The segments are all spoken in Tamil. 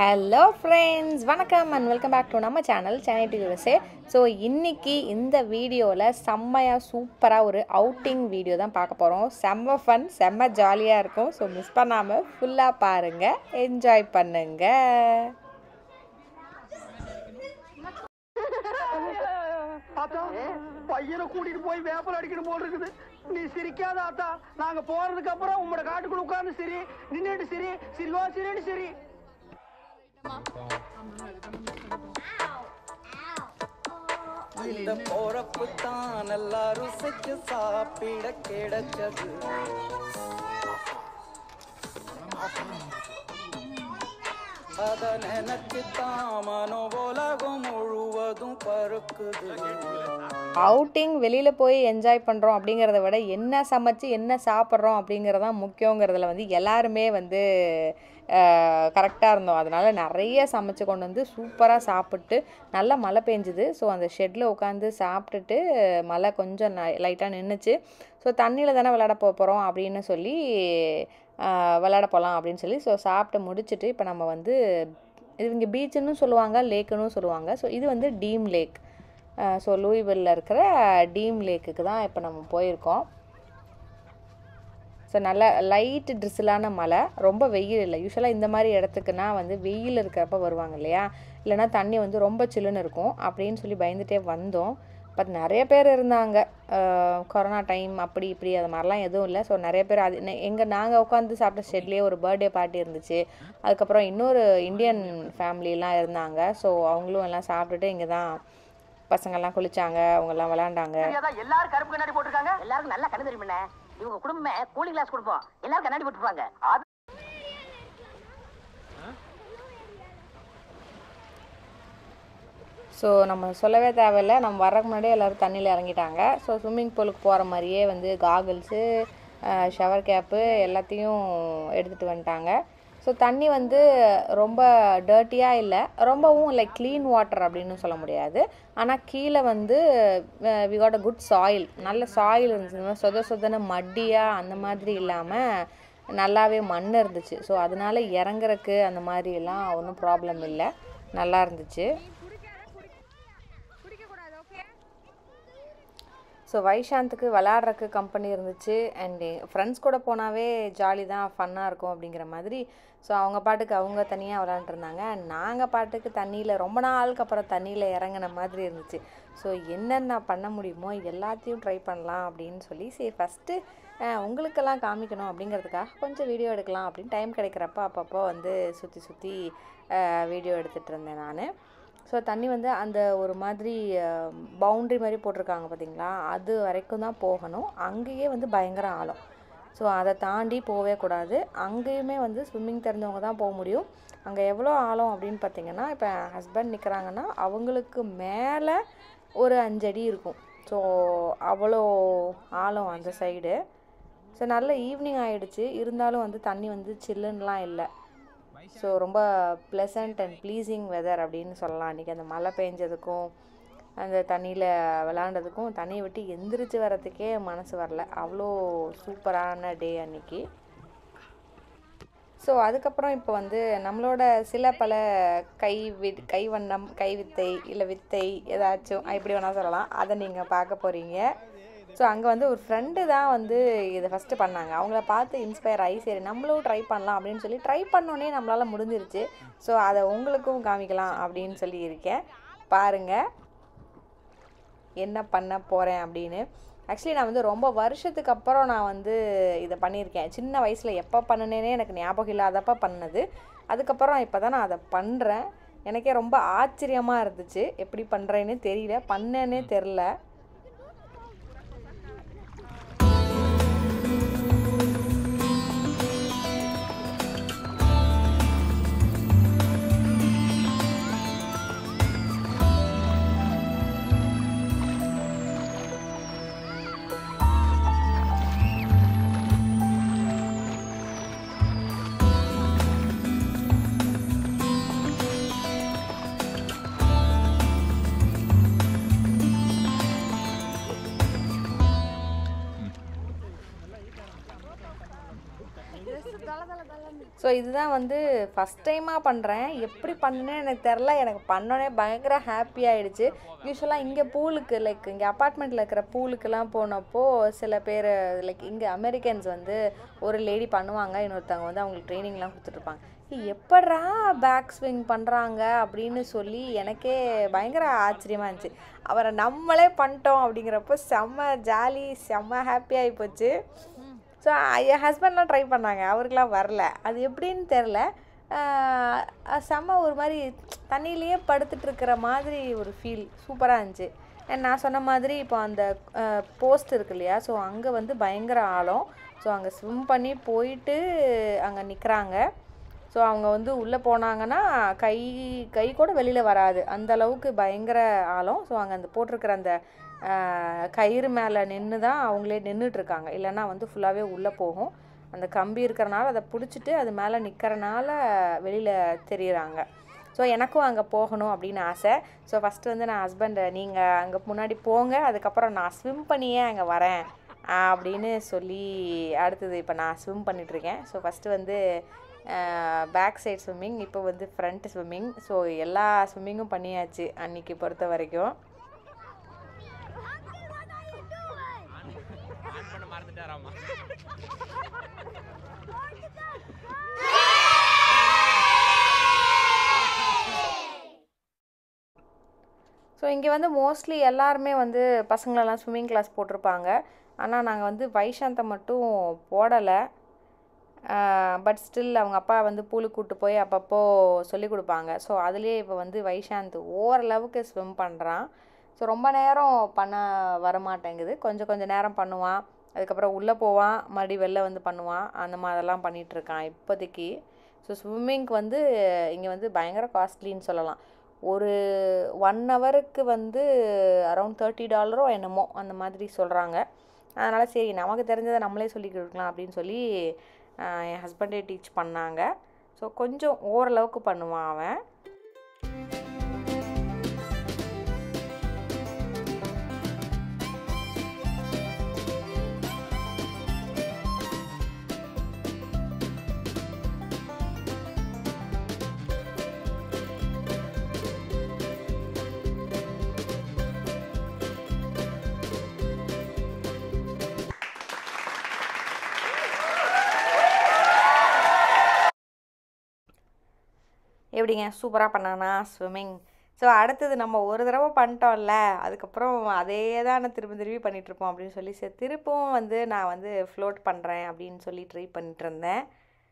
ஹலோ ஃப்ரெண்ட்ஸ் வணக்கம் அண்ட் வெல்கம் பேக் டு நம்ம channel Chennai to USA so இன்னைக்கு இந்த வீடியோவில் செம்மையாக சூப்பராக ஒரு அவுட்டிங் வீடியோ தான் பார்க்க போகிறோம் செம்ம ஃபன் செம்ம ஜாலியாக இருக்கும் ஸோ மிஸ் பண்ணாமல் ஃபுல்லாக பாருங்கள் என்ஜாய் பண்ணுங்கள் ஆத்தா பையனை கூட்டிட்டு போய் வேப்பல் அடிக்கணும் போல் இருக்குது நீ சிரிக்காத ஆத்தா நாங்க போறதுக்கு அப்புறம் உங்களோட காட்டுக்குள்ள உட்கார்ந்து சரி நின்னுட்டு சரி சிரிவா சிரின்னு சரி இந்த போறப்பு தான் எல்லாம் ருசிச்சு சாப்பிட கிடைச்சது அத நினைச்சு தான் மனோ உலகம் முழுவதும் பருக்குது அவுட்டிங் வெளியில் போய் என்ஜாய் பண்ணுறோம் அப்படிங்கிறத விட என்ன சமைச்சு என்ன சாப்பிட்றோம் அப்படிங்கிறது தான் முக்கியங்கிறதுல வந்து எல்லாருமே வந்து கரெக்டாக இருந்தோம் அதனால் நிறைய சமைச்சு கொண்டு வந்து சூப்பராக சாப்பிட்டு நல்லா மழை பெஞ்சுது ஸோ அந்த ஷெட்டில் உட்காந்து சாப்பிட்டுட்டு மழை கொஞ்சம் லைட்டாக நின்றுச்சு ஸோ தண்ணியில் தானே விளையாட போக போகிறோம் அப்படின்னு சொல்லி ஆஹ், விளையாட போகலாம் அப்படின்னு சொல்லி ஸோ சாப்பிட்டு முடிச்சுட்டு இப்போ நம்ம வந்து இது இங்கே பீச்சுன்னு சொல்லுவாங்க லேக்குன்னு சொல்லுவாங்க ஸோ இது வந்து டீம் லேக் ஸோ லூயிவெல்ல இருக்கிற டீம் லேக்குக்கு தான் இப்போ நம்ம போயிருக்கோம் ஸோ நல்ல லைட் ட்ரிஸ்லான மழை ரொம்ப வெயில் இல்லை யூஸ்வலாக இந்த மாதிரி இடத்துக்குனா வந்து வெயில் இருக்கிறப்ப வருவாங்க இல்லையா இல்லைன்னா தண்ணி வந்து ரொம்ப சில்லுன்னு இருக்கும் அப்படின்னு சொல்லி பயந்துட்டே வந்தோம் பட் நிறைய பேர் இருந்தாங்க அஹ், கொரோனா டைம் அப்படி இப்படி அது மாதிரிலாம் எதுவும் இல்லை ஸோ நிறைய பேர் அது எங்கள் நாங்கள் உட்காந்து சாப்பிட்ட ஷெட்லேயே ஒரு பர்த்டே பார்ட்டி இருந்துச்சு அதுக்கப்புறம் இன்னொரு இந்தியன் ஃபேமிலிலாம் இருந்தாங்க ஸோ அவங்களும் எல்லாம் சாப்பிட்டுட்டு இங்கே தான் பசங்கள்லாம் குளிச்சாங்க அவங்கெல்லாம் விளாண்டாங்க தெரியாதா எல்லாரும் கருப்பு கண்ணாடி போட்டிருக்காங்க எல்லாருக்கும் நல்லா கண்ணு தெரியுமே இவங்க குடும்பமே கூலிங் கிளாஸ் கொடுப்போம் எல்லாரும் கண்ணாடி போட்டுருப்பாங்க அது ஸோ நம்ம சொல்லவே தேவையில்ல நம்ம வர்றதுக்கு முன்னாடியே எல்லோரும் தண்ணியில் இறங்கிட்டாங்க ஸோ ஸ்விம்மிங் பூலுக்கு போகிற மாதிரியே வந்து காகிள்ஸு ஷவர் கேப்பு எல்லாத்தையும் எடுத்துகிட்டு வந்துட்டாங்க ஸோ தண்ணி வந்து ரொம்ப டர்ட்டியாக இல்லை ரொம்பவும் லைக் க்ளீன் வாட்டர் அப்படின்னு சொல்ல முடியாது ஆனால் கீழே வந்து we got a good soil நல்ல சாயில் இருந்துச்சு சொத சொதன மட்டியாக அந்த மாதிரி இல்லாமல் நல்லாவே மண் இருந்துச்சு ஸோ அதனால இறங்குறக்கு அந்த மாதிரி எல்லாம் ஒன்றும் ப்ராப்ளம் இல்லை நல்லா இருந்துச்சு ஸோ வைஷாந்துக்கு விளாட்றக்கு கம்பெனி இருந்துச்சு அண்ட் ஃப்ரெண்ட்ஸ் கூட போனாவே ஜாலி தான் ஃபன்னாக இருக்கும் அப்படிங்கிற மாதிரி ஸோ அவங்க பாட்டுக்கு அவங்க தனியாக விளாண்டுருந்தாங்க நாங்கள் பாட்டுக்கு தண்ணியில் ரொம்ப நாளுக்கு அப்புறம் தண்ணியில் இறங்கின மாதிரி இருந்துச்சு ஸோ என்னென்ன பண்ண முடியுமோ எல்லாத்தையும் ட்ரை பண்ணலாம் அப்படின்னு சொல்லி சரி ஃபஸ்ட்டு உங்களுக்கெல்லாம் காமிக்கணும் அப்படிங்கிறதுக்காக கொஞ்சம் வீடியோ எடுக்கலாம் அப்படின்னு டைம் கிடைக்கிறப்ப அப்பப்போ வந்து சுற்றி சுற்றி வீடியோ எடுத்துகிட்டு இருந்தேன் நான் ஸோ தண்ணி வந்து அந்த ஒரு மாதிரி பவுண்ட்ரி மாதிரி போட்டிருக்காங்க பார்த்தீங்களா அது வரைக்கும் தான் போகணும் அங்கேயே வந்து பயங்கர ஆழம் ஸோ அதை தாண்டி போகவே கூடாது அங்கேயுமே வந்து ஸ்விம்மிங் தெரிஞ்சவங்க தான் போக முடியும் அங்கே எவ்வளோ ஆழம் அப்படின்னு பார்த்தீங்கன்னா இப்போ ஹஸ்பண்ட் நிற்கிறாங்கன்னா அவங்களுக்கு மேலே ஒரு அஞ்சடி இருக்கும் ஸோ அவ்வளோ ஆழம் அந்த சைடு ஸோ நல்ல ஈவினிங் ஆயிடுச்சு இருந்தாலும் வந்து தண்ணி வந்து சில்லுன்னுலாம் இல்லை ஸோ ரொம்ப ப்ளசண்ட் அண்ட் ப்ளீஸிங் வெதர் அப்படின்னு சொல்லலாம் அன்றைக்கி அந்த மழை பெஞ்சதுக்கும் அந்த தண்ணியில் விளாண்டதுக்கும் தண்ணியை விட்டு எந்திரிச்சு வரதுக்கே மனசு வரல அவ்வளோ சூப்பரான டே அன்னைக்கு ஸோ அதுக்கப்புறம் இப்போ வந்து நம்மளோட சில பல கை வி கைவண்ணம் கைவித்தை இல்லை வித்தை ஏதாச்சும் இப்படி வேணால் சொல்லலாம் அதை நீங்கள் பார்க்க போகிறீங்க ஸோ அங்கே வந்து ஒரு ஃப்ரெண்டு தான் வந்து இதை ஃபஸ்ட்டு பண்ணாங்க அவங்கள பார்த்து இன்ஸ்பயர் ஆகி சரி நம்மளும் ட்ரை பண்ணலாம் அப்படின்னு சொல்லி ட்ரை பண்ணோன்னே நம்மளால் முடிஞ்சிருச்சு ஸோ அதை உங்களுக்கும் காமிக்கலாம் அப்படின்னு சொல்லி இருக்கேன் பாருங்கள் என்ன பண்ண போகிறேன் அப்படின்னு ஆக்சுவலி நான் வந்து ரொம்ப வருஷத்துக்கு அப்புறம் நான் வந்து இதை பண்ணியிருக்கேன் சின்ன வயசில் எப்போ பண்ணினேனே எனக்கு ஞாபகம் இல்லாதப்ப பண்ணது அதுக்கப்புறம் இப்போ தான் நான் அதை பண்ணுறேன் எனக்கே ரொம்ப ஆச்சரியமாக இருந்துச்சு எப்படி பண்ணுறேன்னு தெரியல பண்ணேனே தெரில ஸோ இதுதான் வந்து ஃபஸ்ட் டைமாக பண்ணுறேன் எப்படி பண்ணேன்னு எனக்கு தெரில எனக்கு பண்ணோன்னே பயங்கர ஹாப்பி ஆயிடுச்சு யூஸ்வலாக இங்கே பூலுக்கு லைக் இங்கே அப்பார்ட்மெண்ட்டில் இருக்கிற பூலுக்கெல்லாம் போனப்போ சில பேர் லைக் இங்கே அமெரிக்கன்ஸ் வந்து ஒரு லேடி பண்ணுவாங்க இன்னொருத்தவங்க வந்து அவங்களுக்கு ட்ரைனிங்லாம் கொடுத்துட்ருப்பாங்க எப்படா பேக் ஸ்விங் பண்ணுறாங்க அப்படின்னு சொல்லி எனக்கே பயங்கர ஆச்சரியமாக இருந்துச்சு அவரை நம்மளே பண்ணிட்டோம் அப்படிங்கிறப்போ செம்ம ஜாலி செம்ம ஹாப்பி ஆகி போச்சு ஸோ என் ஹஸ்பண்ட்லாம் ட்ரை பண்ணாங்க அவருக்கெலாம் வரல அது எப்படின்னு தெரில செம்ம ஒரு மாதிரி தண்ணியிலேயே படுத்துட்டு இருக்கிற மாதிரி ஒரு ஃபீல் சூப்பராக இருந்துச்சு And நான் சொன்ன மாதிரி இப்போ அந்த போஸ்ட் இருக்கு இல்லையா ஸோ அங்கே வந்து பயங்கர ஆழம் ஸோ அங்கே ஸ்விம் பண்ணி போயிட்டு அங்கே நிற்கிறாங்க ஸோ அவங்க வந்து உள்ளே போனாங்கன்னா கை கை கூட வெளியில் வராது அந்த அளவுக்கு பயங்கர ஆழம் ஸோ அங்கே அந்த போட்டிருக்கிற அந்த ஆஹ், கயிறு மேலே நின்று தான் அவங்களே நின்றுட்டு இருக்காங்க இல்லைன்னா வந்து ஃபுல்லாகவே உள்ளே போகும் அந்த கம்பி இருக்கிறனால அதை பிடிச்சிட்டு அது மேலே நிற்கிறனால வெளியில் தெரியுறாங்க ஸோ எனக்கும் அங்கே போகணும் அப்படின்னு ஆசை ஸோ ஃபஸ்ட்டு வந்து நான் ஹஸ்பண்டை நீங்கள் அங்கே முன்னாடி போங்க அதுக்கப்புறம் நான் ஸ்விம் பண்ணியே அங்கே வரேன் ஆஹ் அப்படின்னு சொல்லி அடுத்தது இப்போ நான் ஸ்விம் பண்ணிகிட்ருக்கேன் ஸோ ஃபஸ்ட்டு வந்து பேக் சைட் ஸ்விம்மிங் இப்போ வந்து ஃப்ரண்ட் ஸ்விம்மிங் ஸோ எல்லா ஸ்விம்மிங்கும் பண்ணியாச்சு அன்னைக்கு பொறுத்த வரைக்கும் ஸோ இங்கே வந்து மோஸ்ட்லி எல்லாருமே வந்து பசங்களெல்லாம் ஸ்விம்மிங் கிளாஸ் போட்டிருப்பாங்க ஆனால் நாங்கள் வந்து வைஷாந்தை மட்டும் போடலை பட் ஸ்டில் அவங்க அப்பா வந்து பூலுக்கு கூட்டு போய் அப்பப்போ சொல்லி கொடுப்பாங்க ஸோ அதுலேயே இப்போ வந்து வைஷாந்த் ஓரளவுக்கு ஸ்விம் பண்ணுறான் ஸோ ரொம்ப நேரம் பண்ண வர மாட்டேங்குது கொஞ்சம் கொஞ்சம் நேரம் பண்ணுவான் அதுக்கப்புறம் உள்ளே போவான் மறுபடியும் வெளில வந்து பண்ணுவான் அந்த மாதிரிலாம் பண்ணிகிட்ருக்கான் இப்போதைக்கு ஸோ ஸ்விம்மிங்க்கு வந்து இங்கே வந்து பயங்கர காஸ்ட்லின்னு சொல்லலாம் ஒரு ஒன் ஹவருக்கு வந்து அரௌண்ட் தேர்ட்டி டாலரோ என்னமோ அந்த மாதிரி சொல்கிறாங்க அதனால் சரி நமக்கு தெரிஞ்சதை நம்மளே சொல்லி கொடுக்கலாம் அப்படின்னு சொல்லி ஆஹ், என் ஹஸ்பண்டே டீச் பண்ணாங்க ஸோ கொஞ்சம் ஓரளவுக்கு பண்ணுவான் அவன் எப்படிங்க சூப்பராக பண்ணானா ஸ்விம்மிங் ஸோ அடுத்தது நம்ம ஒரு தடவை பண்ணிட்டோம்ல அதுக்கப்புறம் அதே தான் நான் திரும்ப திரும்பி பண்ணிகிட்ருப்போம் அப்படின்னு சொல்லி சரி திருப்பவும் வந்து நான் வந்து ஃப்ளோட் பண்ணுறேன் அப்படின்னு சொல்லி ட்ரை பண்ணிட்டு இருந்தேன்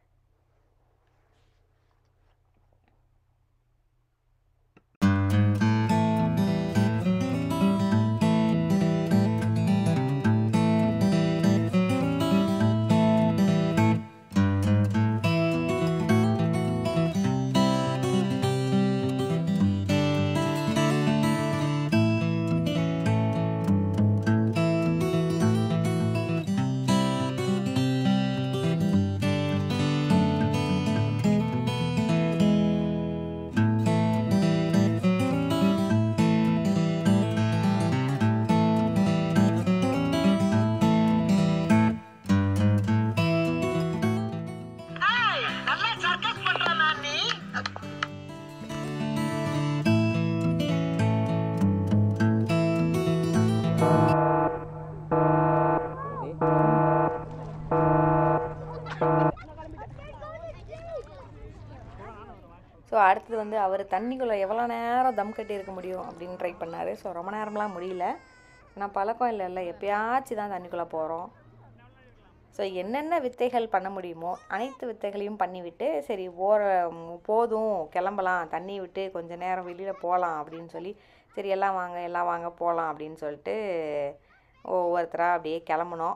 ஸோ அடுத்தது வந்து அவர் தண்ணிக்குள்ளே எவ்வளோ நேரம் தம் கட்டி இருக்க முடியும் அப்படின்னு ட்ரை பண்ணார் ஸோ ரொம்ப நேரம்லாம் முடியல ஆனால் பழக்கம் இல்லைல்ல எப்பயாச்சும் தான் தண்ணிக்குள்ளே போகிறோம் ஸோ என்னென்ன வித்தைகள் பண்ண முடியுமோ அனைத்து வித்தைகளையும் பண்ணிவிட்டு சரி ஓர ம், போதும் கிளம்பலாம் தண்ணி விட்டு கொஞ்ச நேரம் வெளியில் போகலாம் அப்படின்னு சொல்லி சரி எல்லாம் வாங்க எல்லாம் வாங்க போகலாம் அப்படின்னு சொல்லிட்டு ஒவ்வொருத்தராக அப்படியே கிளம்புனோம்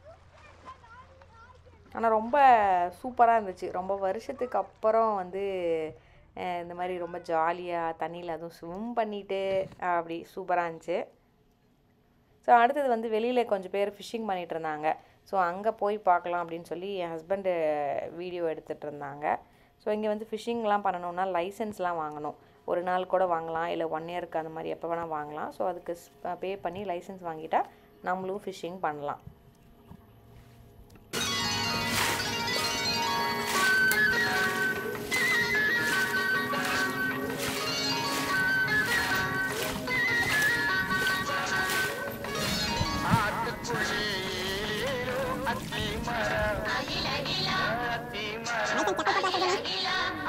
ஆனால் ரொம்ப சூப்பராக இருந்துச்சு ரொம்ப வருஷத்துக்கு அப்புறம் வந்து அஹ், இந்த மாதிரி ரொம்ப ஜாலியாக தண்ணியில் அதுவும் ஸ்விம் பண்ணிட்டு அப்படி சூப்பராக இருந்துச்சு ஸோ அடுத்தது வந்து வெளியில் கொஞ்சம் பேர் ஃபிஷ்ஷிங் பண்ணிகிட்டு இருந்தாங்க ஸோ அங்கே போய் பார்க்கலாம் அப்படின்னு சொல்லி என் ஹஸ்பண்டு வீடியோ எடுத்துகிட்டு இருந்தாங்க ஸோ இங்கே வந்து ஃபிஷ்ஷிங்லாம் பண்ணணும்னா லைசன்ஸ்லாம் வாங்கணும் ஒரு நாள் கூட வாங்கலாம் இல்லை ஒன் இயருக்கு அந்த மாதிரி எப்போ வேணால் வாங்கலாம் ஸோ அதுக்கு பே பண்ணி லைசன்ஸ் வாங்கிட்டா நம்மளும் ஃபிஷ்ஷிங் பண்ணலாம்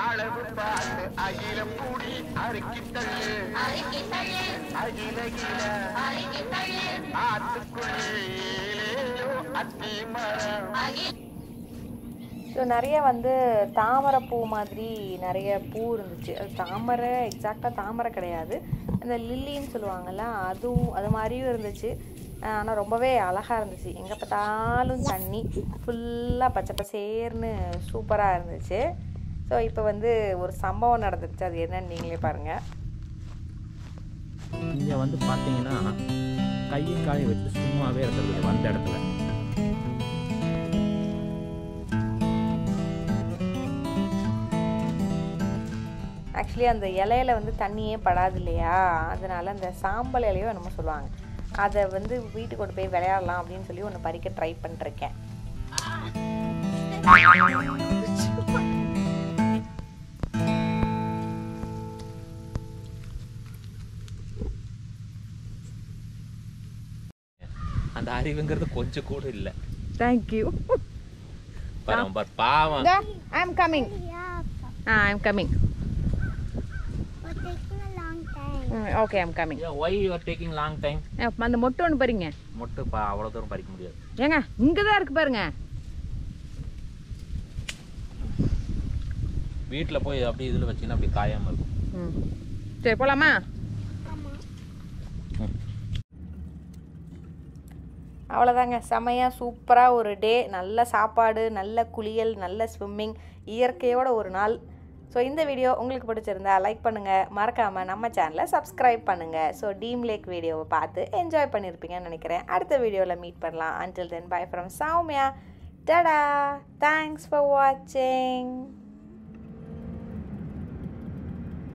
அளவு பார்த்து அகிலம் கூடி அறுக்கி தள்ளு அகில கில ஆத்துக்குள்ளேயோ அத்தி மரம் ஸோ நிறைய வந்து தாமரை பூ மாதிரி நிறைய பூ இருந்துச்சு அது தாமரை எக்ஸாக்டாக தாமரை கிடையாது அந்த லில்லின்னு சொல்லுவாங்கள்ல அதுவும் அது மாதிரியும் இருந்துச்சு ஆனால் ரொம்பவே அழகாக இருந்துச்சு எங்கே பார்த்தாலும் தண்ணி ஃபுல்லாக பச்சை பசேர்னு சூப்பராக இருந்துச்சு ஸோ இப்போ வந்து ஒரு சம்பவம் நடந்துருச்சு அது என்னன்னு நீங்களே பாருங்கள் இங்கே வந்து பார்த்தீங்கன்னா கையும் காலை வச்சு சும்மாவே இருக்கிறது இல்லை வந்த இடத்துல ஆக்சுவலி அந்த இலையில வந்து தண்ணியே படாது இல்லையா அதனால அந்த சாம்பல் இலையோ என்னமோ சொல்லுவாங்க அதை வந்து வீட்டுக்கு கொண்டு போய் விளையாடலாம் அப்படின்னு சொல்லி ஒன்று பறிக்க ட்ரை பண்ணிருக்கேன் அந்த அறிவுங்கிறது கொஞ்சம் கூட இல்லை தேங்க்யூ பாருங்க பார் பாவம் I am coming ah I am coming okay I am coming why you are taking long time அந்த மொட்டு ஒன்று பாருங்க மொட்டு பா அவ்வளோ தூரம் பறிக்க முடியாது ஏங்க இங்கே தான் இருக்கு பாருங்க வீட்டில் போய் அப்படியே இதில் வச்சிங்கன்னா அப்படி காயாமல் இருக்கும் ம் சரி போகலாமா அவ்வளோதாங்க செமையாக சூப்பராக ஒரு டே நல்ல சாப்பாடு நல்ல குளியல் நல்ல ஸ்விம்மிங் இயற்கையோட ஒரு நாள் ஸோ இந்த வீடியோ உங்களுக்கு பிடிச்சிருந்தா லைக் பண்ணுங்கள் மறக்காமல் நம்ம சேனலை சப்ஸ்கிரைப் பண்ணுங்கள் ஸோ டீம் லேக் வீடியோவை பார்த்து என்ஜாய் பண்ணியிருப்பீங்கன்னு நினைக்கிறேன் அடுத்த வீடியோவில் மீட் பண்ணலாம் until then bye from Soumya tata thanks for வாட்சிங்